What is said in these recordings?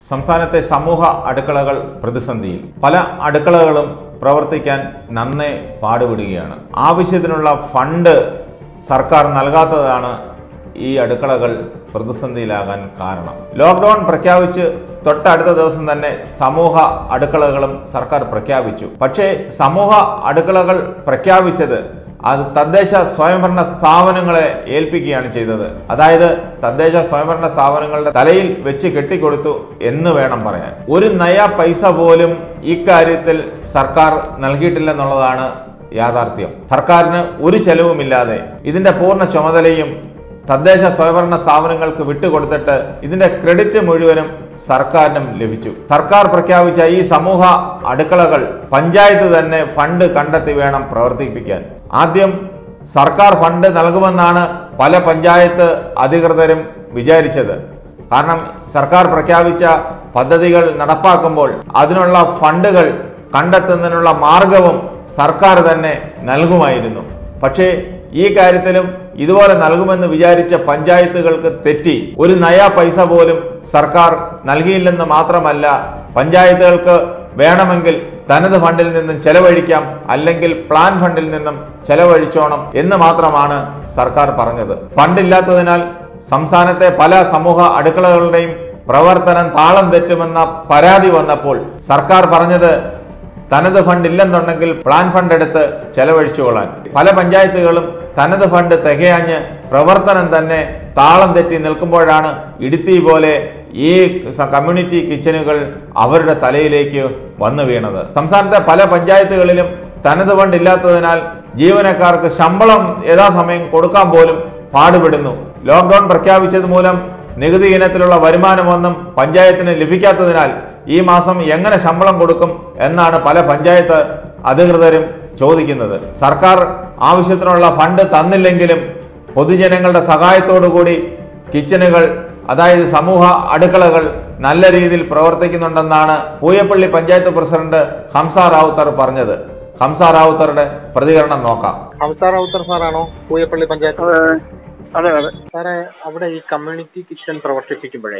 സംസ്ഥാനത്തെ സമൂഹ അടുക്കളകൾ പ്രതിസന്ധിയിൽ പല അടുക്കളകളും പ്രവർത്തിക്കാൻ നന്നേ പാടുപെടുകയാണ് ആവശ്യത്തിനുള്ള ഫണ്ട് സർക്കാർ നൽകാത്തതാണ് ഈ അടുക്കളകൾ പ്രതിസന്ധിയിലാകാൻ കാരണം ലോക്ക്ഡൗൺ പ്രഖ്യാപിച്ച് തൊട്ടടുത്ത ദിവസം തന്നെ സമൂഹ അടുക്കളകളും സർക്കാർ പ്രഖ്യാപിച്ചു പക്ഷേ സമൂഹ അടുക്കളകൾ പ്രഖ്യാപിച്ചത് അത് തദ്ദേശ സ്വയംഭരണ സ്ഥാപനങ്ങളെ ഏൽപ്പിക്കുകയാണ് ചെയ്തത് അതായത് തദ്ദേശ സ്വയംഭരണ സ്ഥാപനങ്ങളുടെ തലയിൽ വെച്ച് കെട്ടിക്കൊടുത്തു എന്ന് വേണം പറയാൻ ഒരു നയ പൈസ പോലും ഇക്കാര്യത്തിൽ സർക്കാർ നൽകിയിട്ടില്ലെന്നുള്ളതാണ് യാഥാർത്ഥ്യം സർക്കാരിന് ഒരു ചെലവുമില്ലാതെ ഇതിന്റെ പൂർണ്ണ ചുമതലയും തദ്ദേശ സ്വയംഭരണ സ്ഥാപനങ്ങൾക്ക് വിട്ടുകൊടുത്തിട്ട് ഇതിന്റെ ക്രെഡിറ്റ് മുഴുവനും സർക്കാരിനും ലഭിച്ചു സർക്കാർ പ്രഖ്യാപിച്ച ഈ സമൂഹ അടുക്കളകൾ പഞ്ചായത്ത് തന്നെ ഫണ്ട് കണ്ടെത്തി വേണം പ്രവർത്തിപ്പിക്കാൻ ആദ്യം സർക്കാർ ഫണ്ട് നൽകുമെന്നാണ് പല പഞ്ചായത്ത് അധികൃതരും വിചാരിച്ചത് കാരണം സർക്കാർ പ്രഖ്യാപിച്ച പദ്ധതികൾ നടപ്പാക്കുമ്പോൾ അതിനുള്ള ഫണ്ടുകൾ കണ്ടെത്തുന്നതിനുള്ള മാർഗവും സർക്കാർ തന്നെ നൽകുമായിരുന്നു പക്ഷേ ഈ കാര്യത്തിലും ഇതുപോലെ നൽകുമെന്ന് വിചാരിച്ച പഞ്ചായത്തുകൾക്ക് തെറ്റി ഒരു നയാ പൈസ പോലും സർക്കാർ നൽകിയില്ലെന്ന് മാത്രമല്ല പഞ്ചായത്തുകൾക്ക് വേണമെങ്കിൽ തനത് ഫണ്ടിൽ നിന്നും ചെലവഴിക്കാം അല്ലെങ്കിൽ പ്ലാൻ ഫണ്ടിൽ നിന്നും ചെലവഴിച്ചോണം എന്ന് മാത്രമാണ് സർക്കാർ പറഞ്ഞത് ഫണ്ടില്ലാത്തതിനാൽ സംസ്ഥാനത്തെ പല സമൂഹ അടുക്കളകളുടെയും പ്രവർത്തനം താളം തെറ്റുമെന്ന പരാതി വന്നപ്പോൾ സർക്കാർ പറഞ്ഞത് തനത് ഫണ്ട് ഇല്ലെന്നുണ്ടെങ്കിൽ പ്ലാൻ ഫണ്ട് എടുത്ത് ചെലവഴിച്ചുകൊള്ളാൻ പല പഞ്ചായത്തുകളും തനത് ഫണ്ട് തികയാഞ്ഞ് പ്രവർത്തനം തന്നെ താളം തെറ്റി നിൽക്കുമ്പോഴാണ് ഇടുത്തി പോലെ ഈ സ- കമ്മ്യൂണിറ്റി കിച്ചനുകൾ അവരുടെ തലയിലേക്ക് വന്നു വീണത് സംസ്ഥാനത്തെ പല പഞ്ചായത്തുകളിലും തനത് ഫണ്ട് ഇല്ലാത്തതിനാൽ ജീവനക്കാർക്ക് ശമ്പളം യഥാസമയം കൊടുക്കാൻ പോലും പാടുപെടുന്നു ലോക്ക്ഡൌൺ പ്രഖ്യാപിച്ചത് മൂലം നികുതി ഇനത്തിലുള്ള വരുമാനമൊന്നും പഞ്ചായത്തിന് ലഭിക്കാത്തതിനാൽ ഈ മാസം എങ്ങനെ ശമ്പളം കൊടുക്കും എന്നാണ് പല പഞ്ചായത്ത് അധികൃതരും ചോദിക്കുന്നത് സർക്കാർ ആവശ്യത്തിനുള്ള ഫണ്ട് തന്നില്ലെങ്കിലും പൊതുജനങ്ങളുടെ സഹായത്തോടു കൂടി കിച്ചനുകൾ അതായത് സമൂഹ അടുക്കളകൾ നല്ല രീതിയിൽ പ്രവർത്തിക്കുന്നുണ്ടെന്നാണ് പൂയപ്പള്ളി പഞ്ചായത്ത് പ്രസിഡന്റ് ഹംസ റാവുത്തർ പറഞ്ഞത് ഹംസ റാവുത്തറുടെ പ്രതികരണം നോക്കാം ഹംസ റൗത്തർ സാറാണോ പൂയപ്പള്ളി പഞ്ചായത്ത് അതെ അതെ അതെ സാറേ അവിടെ ഈ കമ്മ്യൂണിറ്റി കിച്ചൺ പ്രവർത്തിപ്പിക്കുമ്പോഴേ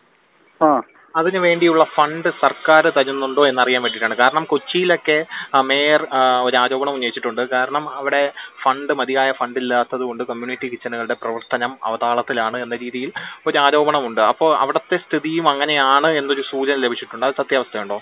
ആ അതിനു വേണ്ടിയുള്ള ഫണ്ട് സർക്കാർ തരുന്നുണ്ടോ എന്നറിയാൻ വേണ്ടിയിട്ടാണ് കാരണം കൊച്ചിയിലൊക്കെ ആ, മേയർ ആ, ഒരു ആരോപണം ഉന്നയിച്ചിട്ടുണ്ട് കാരണം അവിടെ ഫണ്ട് മതിയായ ഫണ്ട് ഇല്ലാത്തത് കൊണ്ട് കമ്മ്യൂണിറ്റി കിച്ചണുകളുടെ പ്രവർത്തനം അവതാളത്തിലാണ് എന്ന രീതിയിൽ ഒരു ആരോപണമുണ്ട് അപ്പോൾ അവിടുത്തെ സ്ഥിതിയും അങ്ങനെയാണ് എന്നൊരു സൂചന ലഭിച്ചിട്ടുണ്ട് അത് സത്യാവസ്ഥയുണ്ടോ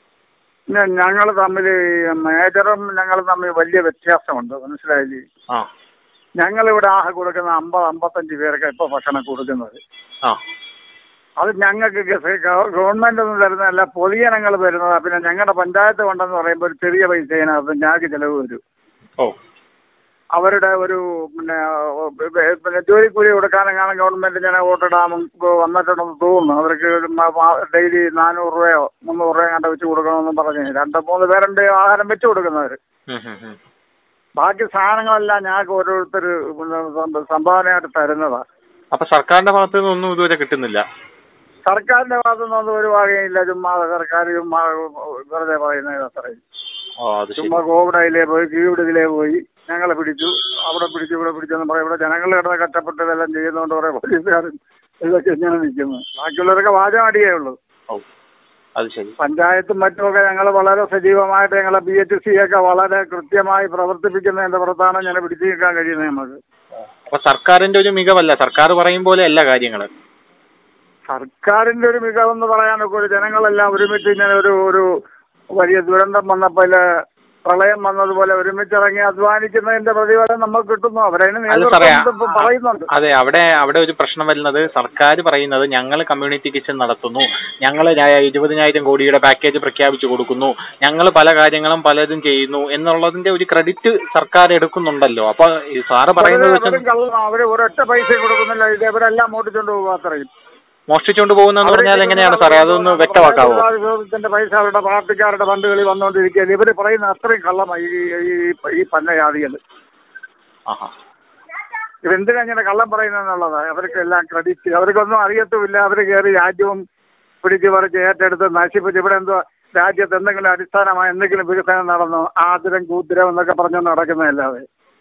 ഞങ്ങൾ തമ്മിൽ മേജറും ഞങ്ങൾ തമ്മിൽ വലിയ വ്യത്യാസമുണ്ട് മനസ്സിലായില്ലേ ആ ഞങ്ങളിവിടെ ആഹ കൊടുക്കുന്ന അമ്പത് അമ്പത്തഞ്ച് പേർക്ക് ഇപ്പൊ ഭക്ഷണം കൊടുക്കുന്നത് ആ അത് ഞങ്ങൾക്ക് ഗവൺമെന്റ് ഒന്നും തരുന്നതല്ല പൊതുജനങ്ങൾ തരുന്നതാ പിന്നെ ഞങ്ങളുടെ പഞ്ചായത്ത് കൊണ്ടെന്ന് പറയുമ്പോൾ ഒരു ചെറിയ പൈസ അതിനകത്ത് ഞങ്ങൾക്ക് ചിലവ് വരും ഓ അവരുടെ ഒരു പിന്നെ ഓ, പിന്നെ ജോലിക്കൂലി കൊടുക്കാനെങ്ങാനും ഗവൺമെന്റ് ഞാൻ വോട്ടിടാമെന്ന് വന്നിട്ടുണ്ടെന്ന് തോന്നുന്നു അവർക്ക് ഒരു ഡെയിലി നാനൂറ് രൂപയോ മുന്നൂറ് രൂപയോ കണ്ട വെച്ച് കൊടുക്കണമെന്ന് പറഞ്ഞ് രണ്ട് മൂന്ന് പേരുണ്ട് ആഹാരം വെച്ച് കൊടുക്കുന്നവർ ഉം, ഉം, ഉം. ബാക്കി സാധനങ്ങളെല്ലാം ഞങ്ങൾക്ക് ഓരോരുത്തർ പിന്നെ സം- സംഭാവനയായിട്ട് തരുന്നതാ അപ്പൊ സർക്കാരിന്റെ ഭാഗത്തു നിന്നൊന്നും ഇതുവരെ കിട്ടുന്നില്ല സർക്കാരിന്റെ ഭാഗത്തുനിന്നൊന്നും ഒരു വകയില്ല ചുമ്മാ സർക്കാർ ചുമ്മാ വെറുതെ പറയുന്നത് അത്രയും ഓ അത് ശരി ചുമ്മാ കോവിഡിലെ പോയി കീവിടതിലേ പോയി ഞങ്ങളെ പിടിച്ചു അവിടെ പിടിച്ചു ഇവിടെ പിടിച്ചെന്ന് പറയും ഇവിടെ ജനങ്ങൾ കിടന്ന് കഷ്ടപ്പെട്ട് ഇതെല്ലാം ചെയ്യുന്നതുകൊണ്ട് കുറെ പോലീസുകാരും ഇതൊക്കെ ഇങ്ങനെ നിൽക്കുന്നു ബാക്കിയുള്ളവരൊക്കെ വാചകം അടിയേ ഉള്ളൂ ഓ അത് ശരി പഞ്ചായത്തും മറ്റുമൊക്കെ ഞങ്ങൾ വളരെ സജീവമായിട്ട് ഞങ്ങളെ ബി എച്ച് സി ഒക്കെ വളരെ കൃത്യമായി പ്രവർത്തിപ്പിക്കുന്നതിന്റെ പുറത്താണ് ഞാൻ പിടിച്ചു നിൽക്കാൻ കഴിയുന്നത് നമുക്ക് അപ്പൊ സർക്കാരിന്റെ ഒരു മികവല്ല സർക്കാർ പറയും പോലെ അല്ല കാര്യങ്ങള് സർക്കാരിന്റെ ഒരു മികവെന്ന് പറയാനൊക്കെ ഒരു ജനങ്ങളെല്ലാം ഒരുമിച്ച് ഇങ്ങനെ ഒരു ഒരു വലിയ ദുരന്തം വന്നപ്പോൾ പ്രളയം വന്നതുപോലെ ഒരുമിച്ചിറങ്ങി അധ്വാനിക്കുന്നതിന്റെ പ്രതിഫലം നമുക്ക് കിട്ടുന്നു അവരതിന് അല്ല സാറേ നേതൃത്വം ഇപ്പം പറയുന്നുണ്ട് അതെ അവിടെ അവിടെ ഒരു പ്രശ്നം വരുന്നത് സർക്കാർ പറയുന്നത് ഞങ്ങൾ കമ്മ്യൂണിറ്റി കിച്ചൺ നടത്തുന്നു ഞങ്ങൾ ഇരുപതിനായിരം കോടിയുടെ പാക്കേജ് പ്രഖ്യാപിച്ചു കൊടുക്കുന്നു ഞങ്ങൾ പല കാര്യങ്ങളും പലതും ചെയ്യുന്നു എന്നുള്ളതിന്റെ ഒരു ക്രെഡിറ്റ് സർക്കാർ എടുക്കുന്നുണ്ടല്ലോ അപ്പൊ ഈ സാറ് പറയുന്നത് അവര് വെച്ച് കള്ളം അവര് ഒരൊറ്റ പൈസ കൊടുക്കുന്നില്ല ഇത് ഇവരെല്ലാം മോട്ടിച്ചോണ്ട് പോകും അത്രയും മോഷ്ടിച്ചുകൊണ്ട് പോകുന്നെന്ന് പറഞ്ഞാൽ എങ്ങനെയാണ് സാറേ അതൊന്ന് വ്യക്തമാക്കാവോ വിഭാഗത്തിന്റെ പൈസ അവരുടെ പാർട്ടിക്കാരുടെ ഫണ്ടുകളിൽ വന്നുകൊണ്ടിരിക്കുകയാണ് ഇവര് പറയുന്ന അത്രയും കള്ളമായി ഈ ഈ- ഈ പന്നജാതികൾ ആഹാ ഇവരെന്തിനാ ഇങ്ങനെ കള്ളം പറയുന്നതെന്നുള്ളത് അവർക്ക് എല്ലാം ക്രെഡിറ്റ് അവർക്കൊന്നും അറിയത്തുമില്ല അവർ കയറി രാജ്യവും പിടിച്ച് പറിച്ച് ഏറ്റെടുത്ത് നശിപ്പിച്ച് ഇവിടെ എന്തോ രാജ്യത്ത് എന്തെങ്കിലും അടിസ്ഥാനമായ എന്തെങ്കിലും വികസനം നടന്നോ ആദരം കൂത്തിരം എന്നൊക്കെ പറഞ്ഞു നടക്കുന്നതല്ലാതെ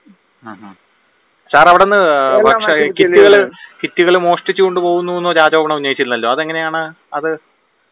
സാർ അവിടെ നിന്ന് എല്ലാം ഭക്ഷ നശിപ്പിച്ചില്ലേ? കിറ്റുകൾ കിറ്റുകൾ മോഷ്ടിച്ചു കൊണ്ടുപോകുന്നു എന്നൊരു ആരോപണം ഉന്നയിച്ചിരുന്നല്ലോ അതെങ്ങനെയാണ് അത്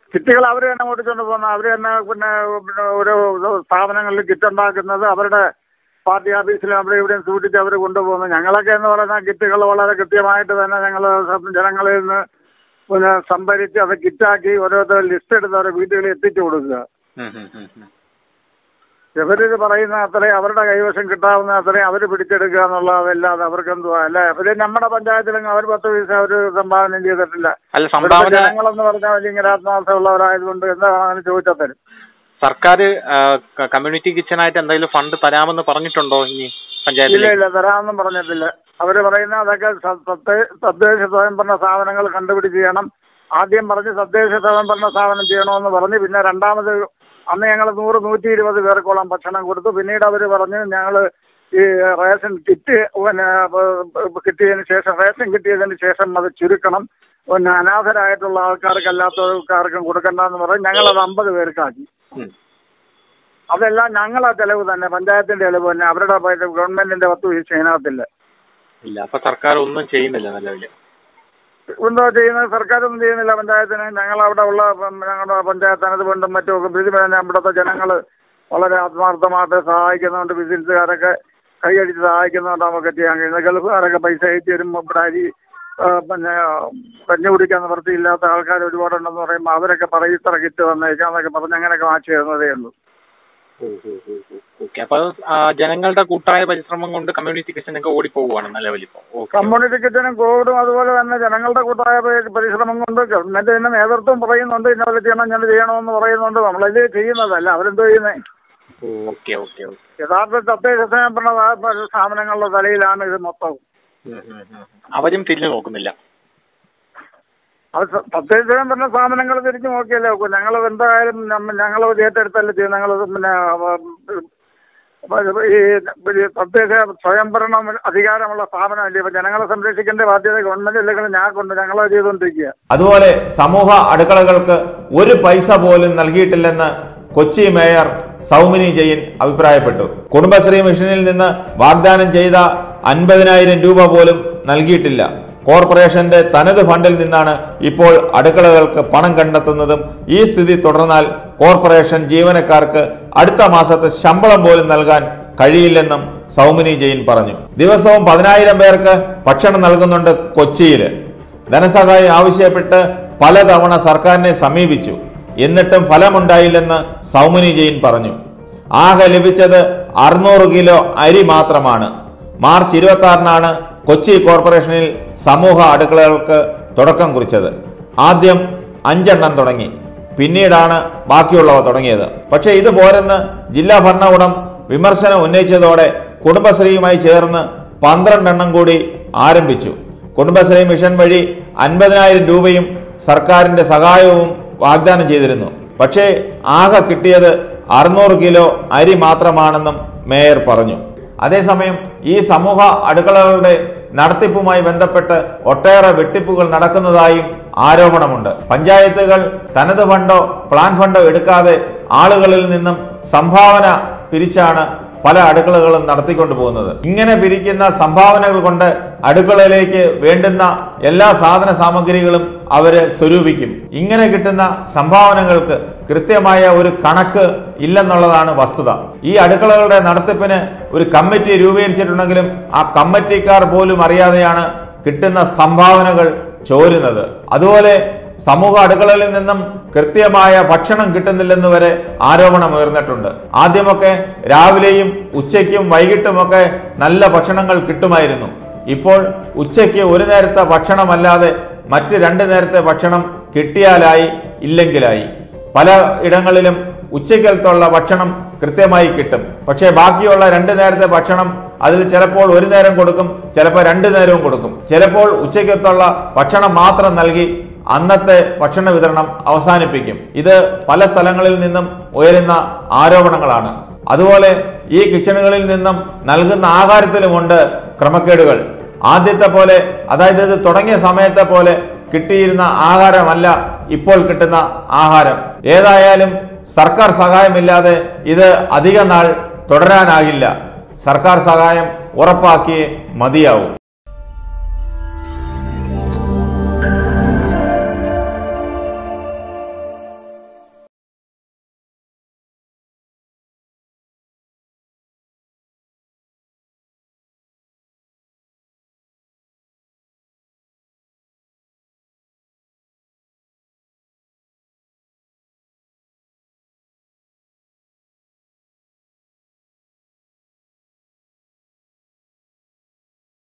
കിറ്റുകൾ അവർ തന്നെ ഓടിച്ചുകൊണ്ട് പോകുന്ന അവർ തന്നെ പിന്നെ പിന്നെ ഓരോ സ്ഥാപനങ്ങളിൽ കിറ്റ് ഉണ്ടാക്കുന്നത് അവരുടെ പാർട്ടി ഓഫീസിലും അവിടെ ഇവിടെയും സൂക്ഷിച്ച് അവർ കൊണ്ടുപോകുന്നു ഞങ്ങളൊക്കെ എന്ന് പറയുന്ന കിറ്റുകൾ വളരെ കൃത്യമായിട്ട് തന്നെ ഞങ്ങൾ ജനങ്ങളിൽ നിന്ന് പിന്നെ സംഭരിച്ച് അത് കിറ്റാക്കി ഓരോരുത്തർ ലിസ്റ്റ് എടുത്ത് അവരുടെ വീടുകളിൽ എത്തിച്ചു കൊടുക്കുക ഉം, ഉം, ഉം, ഉം. ഇവരിത് പറയുന്ന അത്രയും അവരുടെ കൈവശം കിട്ടാവുന്ന അത്രയും അവർ പിടിച്ചെടുക്കുക എന്നുള്ളതല്ലാതെ അവർക്ക് എന്തുവാ അല്ല അവര് നമ്മുടെ പഞ്ചായത്തിലും അവർ പത്ത് പൈസ അവർ സംഭാവന ചെയ്തിട്ടില്ല അല്ല ഇവിടുത്തെ സംഭാവന ജനങ്ങളെന്ന് പറഞ്ഞാൽ വലിയ ആത്മാർത്ഥമുള്ളവരായതുകൊണ്ട് എന്താണ് അങ്ങനെ ചോദിച്ചാൽ തരും സർക്കാർ കമ്മ്യൂണിറ്റി കിച്ചണായിട്ട് എന്തെങ്കിലും ഫണ്ട് തരാമെന്ന് പറഞ്ഞിട്ടുണ്ടോ ഇനി ഇല്ല പഞ്ചായത്തിൽ ഇല്ല തരാമെന്നും പറഞ്ഞിട്ടില്ല അവര് പറയുന്ന അതൊക്കെ സ- തദ്ദേ- തദ്ദേശ സ്വയംഭരണ സ്ഥാപനങ്ങൾ കണ്ടുപിടിച്ച് ചെയ്യണം ആദ്യം പറഞ്ഞ് തദ്ദേശ സ്വയംഭരണ സ്ഥാപനം ചെയ്യണമെന്ന് പറഞ്ഞ് പിന്നെ രണ്ടാമത് അന്ന് ഞങ്ങൾ നൂറ് നൂറ്റി ഇരുപത് പേർക്കോളം ഭക്ഷണം കൊടുത്തു പിന്നീട് അവർ പറഞ്ഞ് ഞങ്ങൾ ഈ റേഷൻ കിറ്റ് പിന്നെ ബ- കിട്ടിയതിന് ശേഷം റേഷൻ കിട്ടിയതിന് ശേഷം അത് ചുരുക്കണം പിന്നെ അനാഥരായിട്ടുള്ള ആൾക്കാർക്ക് അല്ലാത്തവർക്കാർക്കും കൊടുക്കണ്ടെന്ന് പറഞ്ഞ് ഞങ്ങളത് അമ്പത് പേർക്കാക്കി ഉം. അതെല്ലാം ഞങ്ങളെ ചെലവ് തന്നെ പഞ്ചായത്തിന്റെ ചെലവ് തന്നെ അവരുടെ പൈസ ഗവൺമെന്റിന്റെ പത്ത് പൈസ ഇതിനകത്തില്ല ഇല്ല അപ്പൊ സർക്കാർ ഒന്നും ചെയ്യുന്നില്ല നിലവില് എന്തോ ചെയ്യുന്നത് സർക്കാരൊന്നും ചെയ്യുന്നില്ല പഞ്ചായത്തിന് ഞങ്ങൾ അവിടെ ഉള്ള പ- ഞങ്ങളുടെ പഞ്ചായത്ത് അതുകൊണ്ടും മറ്റും ഒക്കെ ഇത് പിന്നെ ഇവിടുത്തെ ജനങ്ങൾ വളരെ ആത്മാർത്ഥമായിട്ട് സഹായിക്കുന്നുണ്ട് ബിസിനസ്സുകാരൊക്കെ കൈയടിച്ച് സഹായിക്കുന്നുണ്ട് നമുക്ക് ചെയ്യാൻ കഴിയുന്നത് ഗൾഫുകാരൊക്കെ പൈസ അയച്ചു തരുമ്പോൾ ഇവിടെ അരി ആ, പിന്നെ കഞ്ഞി കുടിക്കാൻ നിവൃത്തിയില്ലാത്ത ആൾക്കാർ ഒരുപാടുണ്ടെന്ന് പറയുമ്പോൾ അവരൊക്കെ പറയും ഇത്ര കിറ്റ് വന്നേക്കാന്നൊക്കെ പറഞ്ഞ് അങ്ങനെയൊക്കെ വാങ്ങിച്ചു തരുന്നതേ ഉള്ളൂ ഓക്കെ അപ്പൊ അത്, ആ, ജനങ്ങളുടെ കൂട്ടായ പരിശ്രമം കൊണ്ട് കമ്മ്യൂണിറ്റി കിച്ചണൊക്കെ ഓടിപ്പോവുകയാണ് നിലവിലിപ്പോ ഓക്കെ കമ്മ്യൂണിറ്റി കിച്ചനും കോവിഡും അതുപോലെ തന്നെ ജനങ്ങളുടെ കൂട്ടായ പരി- പരിശ്രമം കൊണ്ട് ഗവൺമെന്റ് തന്നെ നേതൃത്വം പറയുന്നുണ്ട് ഇന്നലെ ചെയ്യണം ഇങ്ങനെ ചെയ്യണമെന്ന് പറയുന്നുണ്ട് നമ്മളത് ചെയ്യുന്നതല്ല അവരെന്തോ ചെയ്യുന്നേ ഓക്കെ ഓക്കെ ഓക്കെ യഥാർത്ഥ തദ്ദേശ സ്വയംഭരണ സ്ഥാ- സ്ഥാപനങ്ങളുടെ തലയിലാണ് ഇത് മൊത്തം അവരും തിരിഞ്ഞു നോക്കുന്നില്ല അത് സ- തദ്ദേശ സ്വയംഭരണ സ്ഥാപനങ്ങൾ തിരിഞ്ഞു നോക്കിയല്ലേ നോക്കൂ ഞങ്ങൾ എന്തായാലും ഞങ്ങൾ ഏറ്റെടുത്തല്ലേ ചെയ്യും ഞങ്ങൾ പിന്നെ ആ, ഈ ഈ തദ്ദേശ സ്വയംഭരണം അധികാരമുള്ള സ്ഥാപനമല്ലേ ഇപ്പൊ ജനങ്ങളെ സംരക്ഷിക്കേണ്ട ബാധ്യത ഗവൺമെന്റ് ഇല്ലെങ്കിലും ഞങ്ങൾക്കുണ്ട് ഞങ്ങളത് ചെയ്തുകൊണ്ടിരിക്കുക അതുപോലെ സമൂഹ അടുക്കളകൾക്ക് ഒരു പൈസ പോലും നൽകിയിട്ടില്ലെന്ന് കൊച്ചി മേയർ സൗമിനി ജെയിൻ അഭിപ്രായപ്പെട്ടു കുടുംബശ്രീ മിഷനിൽ നിന്ന് വാഗ്ദാനം ചെയ്ത അൻപതിനായിരം രൂപ പോലും നൽകിയിട്ടില്ല കോർപ്പറേഷന്റെ തനത് ഫണ്ടിൽ നിന്നാണ് ഇപ്പോൾ അടുക്കളകൾക്ക് പണം കണ്ടെത്തുന്നതും ഈ സ്ഥിതി തുടർന്നാൽ കോർപ്പറേഷൻ ജീവനക്കാർക്ക് അടുത്ത മാസത്തെ ശമ്പളം പോലും നൽകാൻ കഴിയില്ലെന്നും സൗമിനി ജെയിൻ പറഞ്ഞു ദിവസവും പതിനായിരം പേർക്ക് ഭക്ഷണം നൽകുന്നുണ്ട് കൊച്ചിയിൽ ധനസഹായം ആവശ്യപ്പെട്ട് പലതവണ സർക്കാരിനെ സമീപിച്ചു എന്നിട്ടും ഫലമുണ്ടായില്ലെന്ന് സൗമിനി ജെയിൻ പറഞ്ഞു ആകെ ലഭിച്ചത് അറുന്നൂറ് കിലോ അരി മാത്രമാണ് മാർച്ച് ഇരുപത്തി ആറിനാണ് കൊച്ചി കോർപ്പറേഷനിൽ സമൂഹ അടുക്കളകൾക്ക് തുടക്കം കുറിച്ചത് ആദ്യം അഞ്ചെണ്ണം തുടങ്ങി പിന്നീടാണ് ബാക്കിയുള്ളവ തുടങ്ങിയത് പക്ഷേ ഇത് പോരെന്ന് ജില്ലാ ഭരണകൂടം വിമർശനം ഉന്നയിച്ചതോടെ കുടുംബശ്രീയുമായി ചേർന്ന് പന്ത്രണ്ടെണ്ണം കൂടി ആരംഭിച്ചു കുടുംബശ്രീ മിഷൻ വഴി അൻപതിനായിരം രൂപയും സർക്കാരിന്റെ സഹായവും വാഗ്ദാനം ചെയ്തിരുന്നു പക്ഷേ ആകെ കിട്ടിയത് അറുന്നൂറ് കിലോ അരി മാത്രമാണെന്നും മേയർ പറഞ്ഞു അതേസമയം ഈ സമൂഹ അടുക്കളകളുടെ നടത്തിപ്പുമായി ബന്ധപ്പെട്ട് ഒട്ടേറെ വെട്ടിപ്പുകൾ നടക്കുന്നതായും ആരോപണമുണ്ട് പഞ്ചായത്തുകൾ തനത് ഫണ്ടോ പ്ലാൻ ഫണ്ടോ എടുക്കാതെ ആളുകളിൽ നിന്നും സംഭാവന പിരിച്ചാണ് പല അടുക്കളകളും നടത്തിക്കൊണ്ടു പോകുന്നത് ഇങ്ങനെ പിരിക്കുന്ന സംഭാവനകൾ കൊണ്ട് അടുക്കളയിലേക്ക് വേണ്ടുന്ന എല്ലാ സാധന സാമഗ്രികളും അവര് സ്വരൂപിക്കും ഇങ്ങനെ കിട്ടുന്ന സംഭാവനകൾക്ക് കൃത്യമായ ഒരു കണക്ക് ഇല്ലെന്നുള്ളതാണ് വസ്തുത ഈ അടുക്കളകളുടെ നടത്തിപ്പിന് ഒരു കമ്മിറ്റി രൂപീകരിച്ചിട്ടുണ്ടെങ്കിലും ആ കമ്മിറ്റിക്കാർ പോലും അറിയാതെയാണ് കിട്ടുന്ന സംഭാവനകൾ ചോരുന്നത് അതുപോലെ സമൂഹ അടുക്കളയിൽ നിന്നും കൃത്യമായ ഭക്ഷണം കിട്ടുന്നില്ലെന്ന് വരെ ആരോപണം ഉയർന്നിട്ടുണ്ട് ആദ്യമൊക്കെ രാവിലെയും ഉച്ചയ്ക്കും വൈകിട്ടുമൊക്കെ നല്ല ഭക്ഷണങ്ങൾ കിട്ടുമായിരുന്നു ഇപ്പോൾ ഉച്ചയ്ക്ക് ഒരു നേരത്തെ ഭക്ഷണമല്ലാതെ മറ്റ് രണ്ട് നേരത്തെ ഭക്ഷണം കിട്ടിയാലായി ഇല്ലെങ്കിലായി പല ഇടങ്ങളിലും ഉച്ചയ്ക്കലത്തുള്ള ഭക്ഷണം കൃത്യമായി കിട്ടും പക്ഷേ ബാക്കിയുള്ള രണ്ട് നേരത്തെ ഭക്ഷണം അതിൽ ചിലപ്പോൾ ഒരു നേരം കൊടുക്കും ചിലപ്പോൾ രണ്ട് നേരവും കൊടുക്കും ചിലപ്പോൾ ഉച്ചയ്ക്കത്തുള്ള ഭക്ഷണം മാത്രം നൽകി അന്നത്തെ ഭക്ഷണ വിതരണം അവസാനിപ്പിക്കും ഇത് പല സ്ഥലങ്ങളിൽ നിന്നും ഉയരുന്ന ആരോപണങ്ങളാണ് അതുപോലെ ഈ കിച്ചണുകളിൽ നിന്നും നൽകുന്ന ആഹാരത്തിലുമുണ്ട് ക്രമക്കേടുകൾ ആദ്യത്തെ പോലെ അതായത് ഇത് തുടങ്ങിയ സമയത്തെ പോലെ കിട്ടിയിരുന്ന ആഹാരമല്ല ഇപ്പോൾ കിട്ടുന്ന ആഹാരം ഏതായാലും സർക്കാർ സഹായമില്ലാതെ ഇത് അധിക നാൾ തുടരാനാകില്ല സർക്കാർ സഹായം ഉറപ്പാക്കിയേ മതിയാവും